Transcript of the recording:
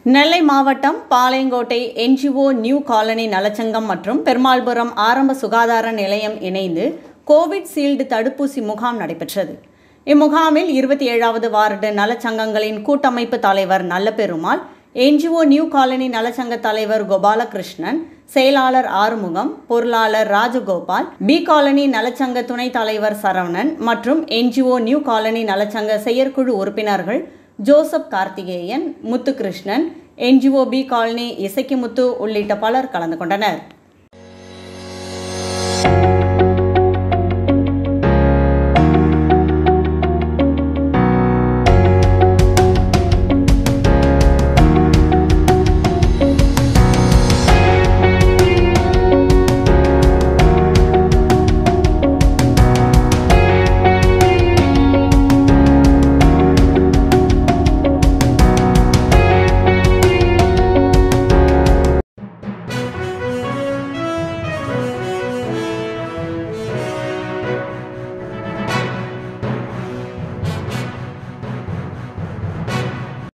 நெல்லை மாவட்டம் Palayamkottai NGO New Colony நலச்சங்கம் மற்றும் பெருமாள்புரம் ஆரம்ப சுகாதார நிலையம் இணைந்து கோவிட் சீல்டு தடுப்பூசி முகாம் நடைபெற்றது இம்முகாமில் இருபத்தி ஏழாவது வார்டு நலச்சங்கங்களின் கூட்டமைப்பு தலைவர் நல்லபெருமாள் என்ஜிஓ நியூ காலனி நலச்சங்க தலைவர் கோபாலகிருஷ்ணன் செயலாளர் ஆறுமுகம் பொருளாளர் ராஜகோபால் பி காலனி நலச்சங்க துணைத் தலைவர் சரவணன் மற்றும் என்ஜிஓ நியூ காலனி நலச்சங்க செயற்குழு உறுப்பினர்கள் Joseph Karthikeyan Muthukrishnan NGO B Colony Isakkimuthu உள்ளிட்ட பலர் கலந்து கொண்டனர்